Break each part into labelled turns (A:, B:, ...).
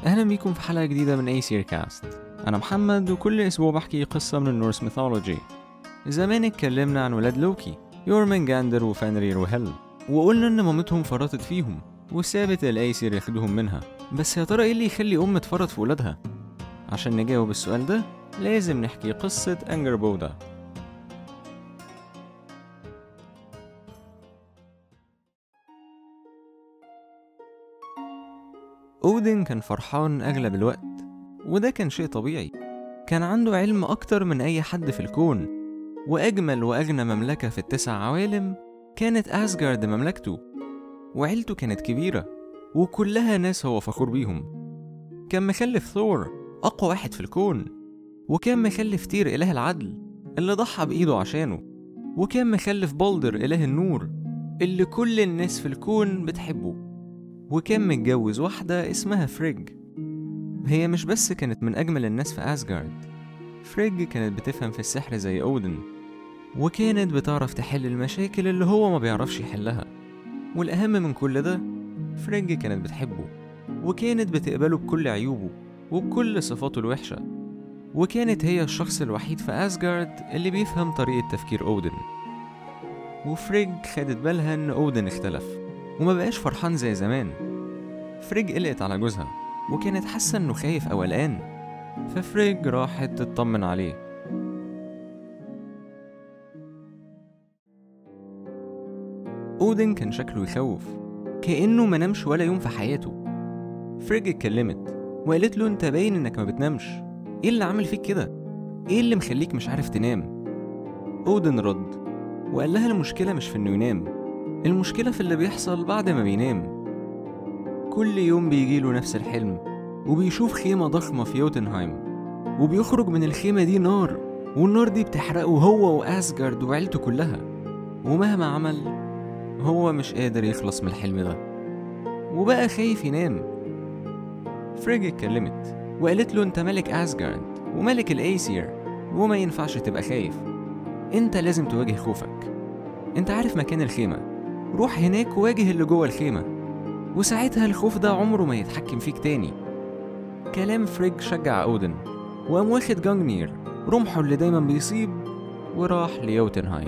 A: أهلا بيكم في حلقة جديدة من أي كاست أنا محمد وكل أسبوع بحكي قصة من النورس ميثولوجي زمان اتكلمنا عن ولاد لوكي يورمنجاندر وفانرير وهل وقلنا إن مامتهم فرطت فيهم وسابت الأيسير ياخدوهم منها بس يا ترى إيه اللي يخلي أم تفرط في ولادها؟ عشان نجاوب السؤال ده لازم نحكي قصة أنجر بودا أودن كان فرحان أغلب الوقت وده كان شيء طبيعي كان عنده علم أكتر من أي حد في الكون وأجمل وأغنى مملكة في التسع عوالم كانت أسجارد مملكته وعيلته كانت كبيرة وكلها ناس هو فخور بيهم كان مخلف ثور أقوى واحد في الكون وكان مخلف تير إله العدل اللي ضحى بإيده عشانه وكان مخلف بولدر إله النور اللي كل الناس في الكون بتحبه وكان متجوز واحدة اسمها فريج هي مش بس كانت من أجمل الناس في أسجارد فريج كانت بتفهم في السحر زي أودن وكانت بتعرف تحل المشاكل اللي هو ما بيعرفش يحلها والأهم من كل ده فريج كانت بتحبه وكانت بتقبله بكل عيوبه وبكل صفاته الوحشة وكانت هي الشخص الوحيد في أسجارد اللي بيفهم طريقة تفكير أودن وفريج خدت بالها إن أودن اختلف وما بقاش فرحان زي زمان فريج قلقت على جوزها وكانت حاسة إنه خايف أو قلقان ففريج راحت تطمن عليه أودن كان شكله يخوف كأنه ما نامش ولا يوم في حياته فريج اتكلمت وقالت له انت باين انك ما بتنامش ايه اللي عامل فيك كده ايه اللي مخليك مش عارف تنام أودن رد وقال لها المشكلة مش في انه ينام المشكلة في اللي بيحصل بعد ما بينام كل يوم بيجيله نفس الحلم وبيشوف خيمة ضخمة في يوتنهايم وبيخرج من الخيمة دي نار والنار دي بتحرقه هو وأسجارد وعيلته كلها ومهما عمل هو مش قادر يخلص من الحلم ده وبقى خايف ينام فريج اتكلمت وقالت له انت ملك أسجارد وملك الأيسير وما ينفعش تبقى خايف انت لازم تواجه خوفك انت عارف مكان الخيمة روح هناك وواجه اللي جوه الخيمة وساعتها الخوف ده عمره ما يتحكم فيك تاني كلام فريج شجع أودن وقام واخد جانجنير رمحه اللي دايما بيصيب وراح ليوتنهايم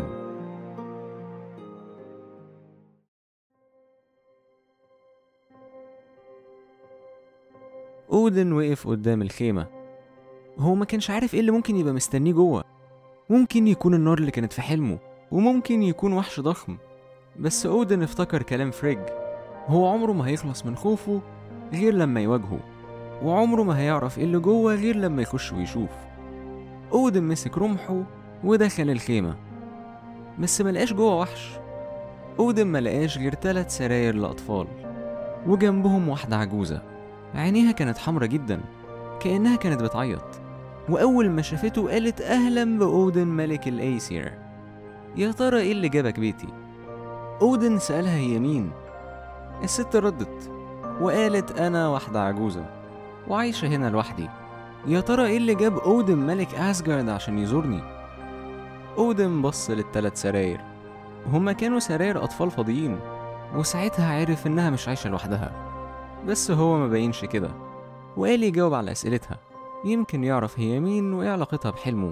A: أودن وقف قدام الخيمة هو ما كانش عارف ايه اللي ممكن يبقى مستنيه جوه ممكن يكون النار اللي كانت في حلمه وممكن يكون وحش ضخم بس أودن افتكر كلام فريج هو عمره ما هيخلص من خوفه غير لما يواجهه وعمره ما هيعرف ايه اللي جوه غير لما يخش ويشوف أودن مسك رمحه ودخل الخيمة بس ملقاش جوه وحش أودن ملقاش غير تلات سراير لأطفال وجنبهم واحدة عجوزة عينيها كانت حمرة جدا كأنها كانت بتعيط وأول ما شافته قالت أهلا بأودن ملك الأيسير يا ترى إيه اللي جابك بيتي؟ أودن سألها هي مين؟ الست ردت وقالت أنا واحدة عجوزة وعايشة هنا لوحدي يا ترى إيه اللي جاب أودن ملك أسجارد عشان يزورني؟ أودن بص للتلات سراير هما كانوا سراير أطفال فاضيين وساعتها عرف إنها مش عايشة لوحدها بس هو ما باينش كده وقال يجاوب على أسئلتها يمكن يعرف هي مين وإيه علاقتها بحلمه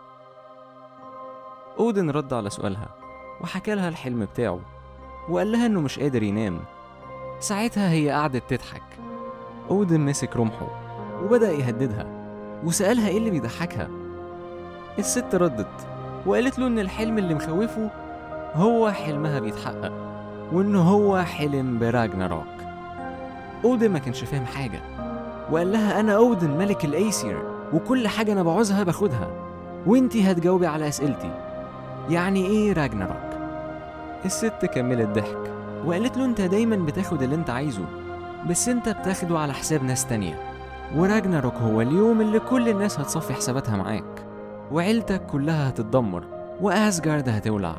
A: أودن رد على سؤالها وحكى لها الحلم بتاعه وقال لها إنه مش قادر ينام ساعتها هي قعدت تضحك أودن مسك رمحه وبدأ يهددها وسألها إيه اللي بيضحكها الست ردت وقالت له إن الحلم اللي مخوفه هو حلمها بيتحقق وإنه هو حلم براجناروك أودن ما كانش فاهم حاجة وقال لها أنا أودن ملك الأيسير وكل حاجة أنا بعوزها باخدها وإنتي هتجاوبي على أسئلتي يعني إيه راجناروك؟ الست كملت ضحك وقالت له أنت دايما بتاخد اللي أنت عايزه بس أنت بتاخده على حساب ناس تانية وراجناروك هو اليوم اللي كل الناس هتصفي حساباتها معاك وعيلتك كلها هتتدمر وأسجارد هتولع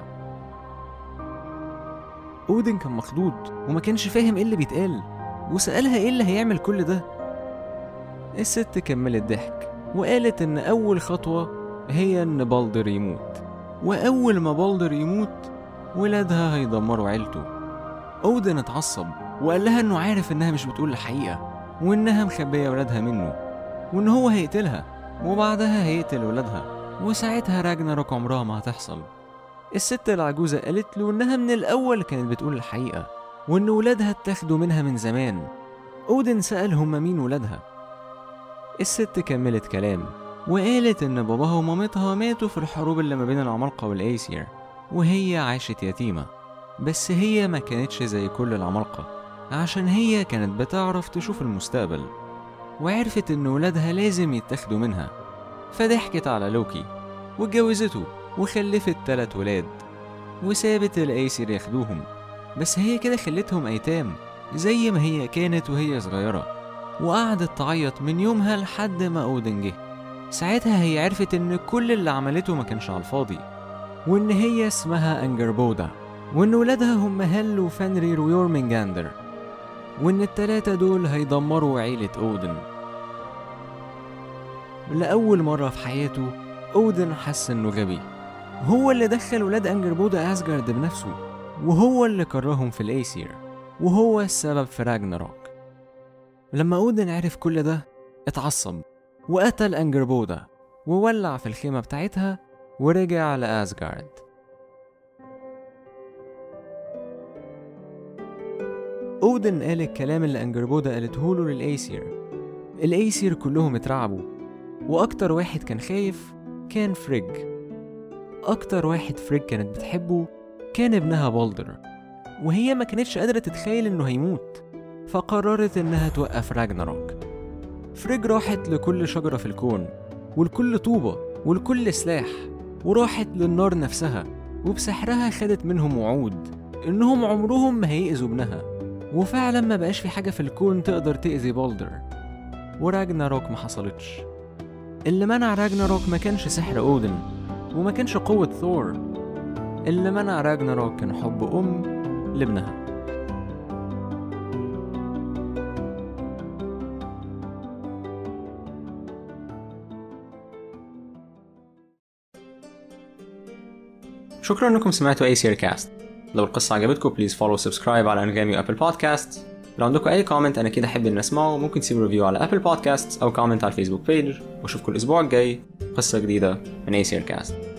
A: أودن كان مخضوض وما كانش فاهم إيه اللي بيتقال وسألها إيه اللي هيعمل كل ده الست كملت ضحك وقالت إن أول خطوة هي إن بالدر يموت وأول ما بالدر يموت ولادها هيدمروا عيلته أودن اتعصب وقال لها إنه عارف إنها مش بتقول الحقيقة وإنها مخبية ولادها منه وإن هو هيقتلها وبعدها هيقتل ولادها وساعتها راجناروك عمرها ما هتحصل الست العجوزة قالت له إنها من الأول كانت بتقول الحقيقة وإن ولادها اتاخدوا منها من زمان أودن سأل هما مين ولادها الست كملت كلام وقالت إن باباها ومامتها ماتوا في الحروب اللي ما بين العمالقة والأيسير وهي عاشت يتيمة بس هي ما كانتش زي كل العمالقة عشان هي كانت بتعرف تشوف المستقبل وعرفت إن ولادها لازم يتاخدوا منها فضحكت على لوكي واتجوزته وخلفت تلات ولاد وسابت الأيسر ياخدوهم بس هي كده خلتهم أيتام زي ما هي كانت وهي صغيرة وقعدت تعيط من يومها لحد ما أودن جه ساعتها هي عرفت إن كل اللي عملته ما كانش على الفاضي وإن هي اسمها أنجربودا وإن ولادها هم هل وفنرير ويورمنجاندر وإن التلاتة دول هيدمروا عيلة أودن لأول مرة في حياته أودن حس إنه غبي هو اللي دخل ولاد أنجربودا أسجارد بنفسه وهو اللي كرههم في الأيسير وهو السبب في راجناروك لما أودن عرف كل ده اتعصب وقتل أنجربودا وولع في الخيمة بتاعتها ورجع لأسجارد أودن قال الكلام اللي أنجربودا قالته له للأيسير الأيسير كلهم اترعبوا وأكتر واحد كان خايف كان فريج أكتر واحد فريج كانت بتحبه كان ابنها بولدر وهي ما كانتش قادرة تتخيل إنه هيموت فقررت إنها توقف راجناروك فريج راحت لكل شجرة في الكون ولكل طوبة ولكل سلاح وراحت للنار نفسها وبسحرها خدت منهم وعود إنهم عمرهم ما هيأذوا ابنها وفعلا ما بقاش في حاجة في الكون تقدر تأذي بولدر وراجناروك ما حصلتش اللي منع راجناروك ما كانش سحر أودن وما كانش قوة ثور اللي منع راجناروك كان حب أم لابنها شكرا انكم سمعتوا اي سير كاست لو القصة عجبتكم بليز فولو سبسكرايب على انغامي وابل بودكاست لو عندكم اي كومنت انا كده احب ان اسمعه ممكن تسيبوا ريفيو على ابل بودكاست او كومنت على الفيسبوك بيج واشوفكم الاسبوع الجاي قصة جديدة من اي سير كاست